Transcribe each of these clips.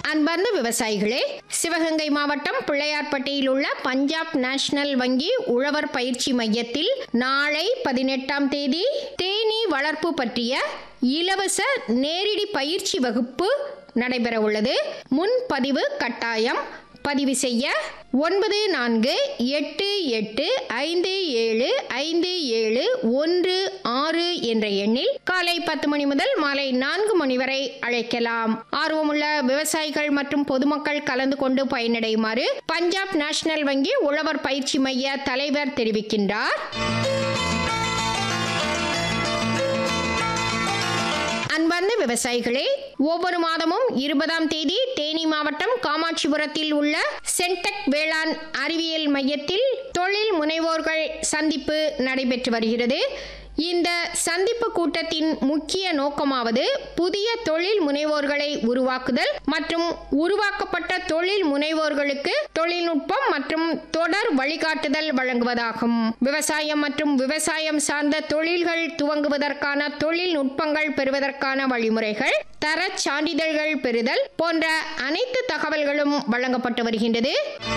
அன்பார்ந்த விவசாயிகளே சிவகங்கை மாவட்டம் பிள்ளையார்பட்டியில் உள்ள பஞ்சாப் நேஷனல் வங்கி உழவர் பயிற்சி மையத்தில் நாளை பதினெட்டாம் தேதி தேனீ வளர்ப்பு பற்றிய இலவச நேரடி பயிற்சி வகுப்பு நடைபெற உள்ளது முன்பதிவு கட்டாயம் பதிவு செய்ய ஒன்பது நான்கு எட்டு எட்டு ஐந்து ஏழு ஐந்து ஏழு ஒன்று ஆறு என்ற எண்ணில் காலை பத்து மணி முதல் மாலை நான்கு மணி வரை அழைக்கலாம் ஆர்வமுள்ள விவசாயிகள் மற்றும் பொதுமக்கள் கலந்து கொண்டு பயனடையுமாறு பஞ்சாப் நேஷனல் வங்கி உழவர் பயிற்சி மைய தலைவர் தெரிவிக்கின்றார் அன்பார்ந்த விவசாயிகளே ஒவ்வொரு மாதமும் இருபதாம் தேதி தேனி மாவட்டம் காமாட்சிபுரத்தில் உள்ள சென்டெக் வேளாண் அறிவியல் மையத்தில் தொழில் முனைவோர்கள் சந்திப்பு நடைபெற்று வருகிறது இந்த சந்திப்பு கூட்டத்தின் முக்கிய நோக்கமாவது புதிய தொழில் முனைவோர்களை உருவாக்குதல் மற்றும் உருவாக்கப்பட்ட தொழில் முனைவோர்களுக்கு தொழில்நுட்பம் மற்றும் தொடர் வழிகாட்டுதல் வழங்குவதாகும் விவசாயம் மற்றும் விவசாயம் சார்ந்த தொழில்கள் துவங்குவதற்கான தொழில்நுட்பங்கள் பெறுவதற்கான வழிமுறைகள் தரச் சான்றிதழ்கள் பெறுதல் போன்ற அனைத்து தகவல்களும் வழங்கப்பட்டு வருகின்றது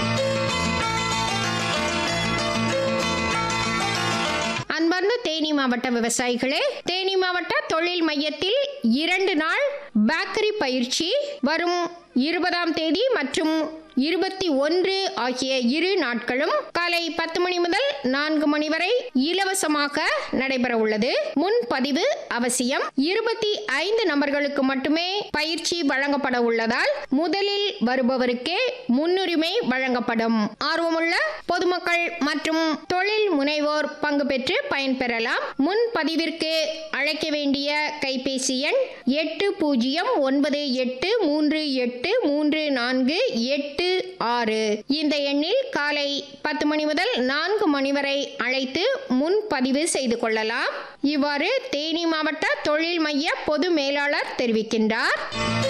அன்பார்ந்த தேனி மாவட்ட விவசாயிகளே தேனி மாவட்ட தொழில் மையத்தில் இரண்டு நாள் பேக்கரி பயிற்சி வரும் இருபதாம் தேதி மற்றும் இருபத்தி ஒன்று ஆகிய இரு நாட்களும் காலை பத்து மணி முதல் நான்கு மணி வரை இலவசமாக நடைபெற உள்ளது முன்பதிவு அவசியம் இருபத்தி ஐந்து நபர்களுக்கு மட்டுமே பயிற்சி வழங்கப்பட உள்ளதால் முதலில் வருபவருக்கே முன்னுரிமை வழங்கப்படும் ஆர்வமுள்ள பொதுமக்கள் மற்றும் தொழில் முனைவோர் பங்கு பெற்று பயன்பெறலாம் முன்பதிவிற்கு அழைக்க வேண்டிய கைபேசி எண் எட்டு பூஜ்ஜியம் ஒன்பது எட்டு மூன்று எட்டு மூன்று நான்கு எட்டு ஆறு இந்த எண்ணில் காலை பத்து மணி முதல் நான்கு மணி வரை அழைத்து முன்பதிவு செய்து கொள்ளலாம் இவ்வாறு தேனி மாவட்ட தொழில் மைய பொது மேலாளர் தெரிவிக்கின்றார்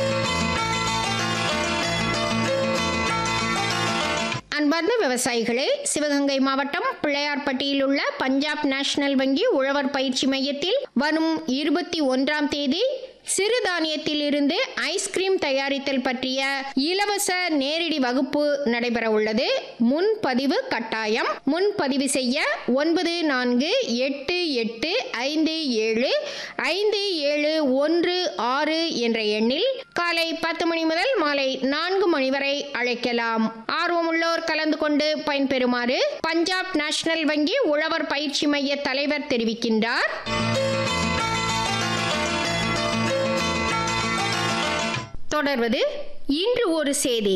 அன்பார்ந்த விவசாயிகளே சிவகங்கை மாவட்டம் பிள்ளையார்பட்டியில் உள்ள பஞ்சாப் நேஷனல் வங்கி உழவர் பயிற்சி மையத்தில் வரும் இருபத்தி ஒன்றாம் தேதி சிறுதானியத்தில் இருந்து ஐஸ்கிரீம் தயாரித்தல் பற்றிய இலவச நேரடி வகுப்பு நடைபெற உள்ளது முன்பதிவு கட்டாயம் முன்பதிவு செய்ய ஒன்பது நான்கு எட்டு எட்டு ஐந்து ஏழு ஐந்து ஏழு ஒன்று ஆறு என்ற எண்ணில் காலை பத்து மணி முதல் மாலை நான்கு மணி வரை அழைக்கலாம் ஆர்வமுள்ளோர் கலந்து கொண்டு பயன்பெறுமாறு பஞ்சாப் நேஷனல் வங்கி உழவர் பயிற்சி மைய தலைவர் தெரிவிக்கின்றார் தொடர்வது இன்று ஒரு செய்தி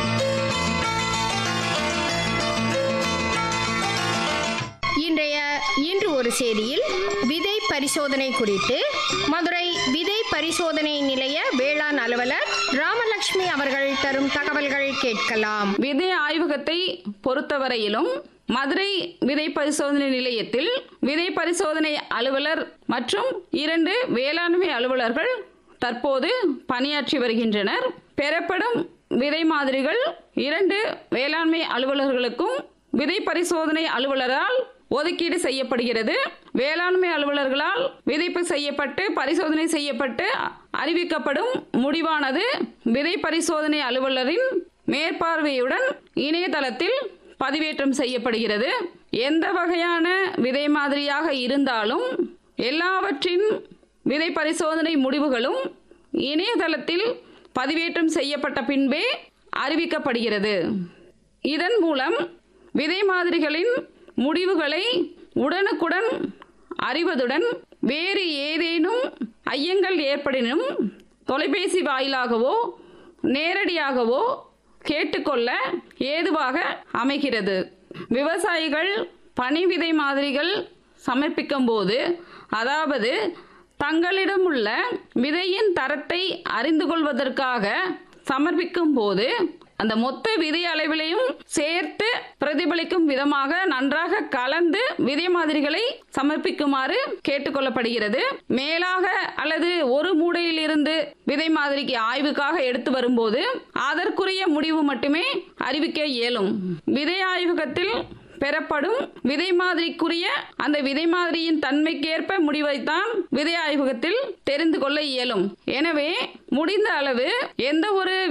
இன்றைய இன்று ஒரு செய்தியில் விதை பரிசோதனை குறித்து மதுரை விதை பரிசோதனை நிலைய வேளாண் அலுவலர் ராமலட்சுமி அவர்கள் தரும் தகவல்கள் கேட்கலாம் விதை ஆய்வகத்தை பொறுத்தவரையிலும் மதுரை விதை பரிசோதனை நிலையத்தில் விதை பரிசோதனை அலுவலர் மற்றும் இரண்டு வேளாண்மை அலுவலர்கள் தற்போது பணியாற்றி வருகின்றனர் பெறப்படும் விதை மாதிரிகள் இரண்டு வேளாண்மை அலுவலர்களுக்கும் விதை பரிசோதனை அலுவலரால் ஒதுக்கீடு செய்யப்படுகிறது வேளாண்மை அலுவலர்களால் விதைப்பு செய்யப்பட்டு பரிசோதனை செய்யப்பட்டு அறிவிக்கப்படும் முடிவானது விதை பரிசோதனை அலுவலரின் மேற்பார்வையுடன் இணையதளத்தில் பதிவேற்றம் செய்யப்படுகிறது எந்த வகையான விதை மாதிரியாக இருந்தாலும் எல்லாவற்றின் விதை பரிசோதனை முடிவுகளும் இணையதளத்தில் பதிவேற்றம் செய்யப்பட்ட பின்பே அறிவிக்கப்படுகிறது இதன் மூலம் விதை மாதிரிகளின் முடிவுகளை உடனுக்குடன் அறிவதுடன் வேறு ஏதேனும் ஐயங்கள் ஏற்படினும் தொலைபேசி வாயிலாகவோ நேரடியாகவோ கேட்டுக்கொள்ள ஏதுவாக அமைகிறது விவசாயிகள் பனி விதை மாதிரிகள் சமர்ப்பிக்கும் போது அதாவது தங்களிடம் உள்ள விதையின் தரத்தை அறிந்து கொள்வதற்காக சமர்ப்பிக்கும் போது அந்த மொத்த விதை அளவிலையும் சேர்த்து பிரதிபலிக்கும் விதமாக நன்றாக கலந்து விதை மாதிரிகளை சமர்ப்பிக்குமாறு கேட்டுக்கொள்ளப்படுகிறது மேலாக அல்லது ஒரு மூடையில் இருந்து விதை மாதிரிக்கு ஆய்வுக்காக எடுத்து வரும்போது அதற்குரிய முடிவு மட்டுமே அறிவிக்க இயலும் விதை ஆய்வகத்தில் பெறப்படும் விதை மாதிரிக்குரிய அந்த விதை மாதிரியின் தன்மைக்கேற்ப முடிவைத்தான் விதை ஆய்வகத்தில் தெரிந்து கொள்ள இயலும் எனவே முடிந்த அளவு எந்த ஒரு